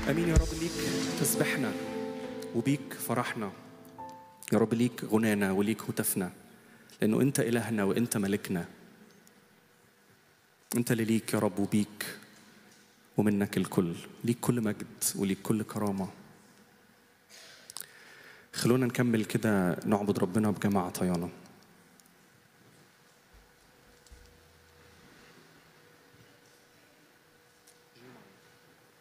امين يا رب ليك تسبحنا وبيك فرحنا يا رب ليك غنانا وليك هتفنا لانه انت الهنا وانت ملكنا انت اللي ليك يا رب وبيك ومنك الكل ليك كل مجد وليك كل كرامه خلونا نكمل كده نعبد ربنا بجماعه طيانه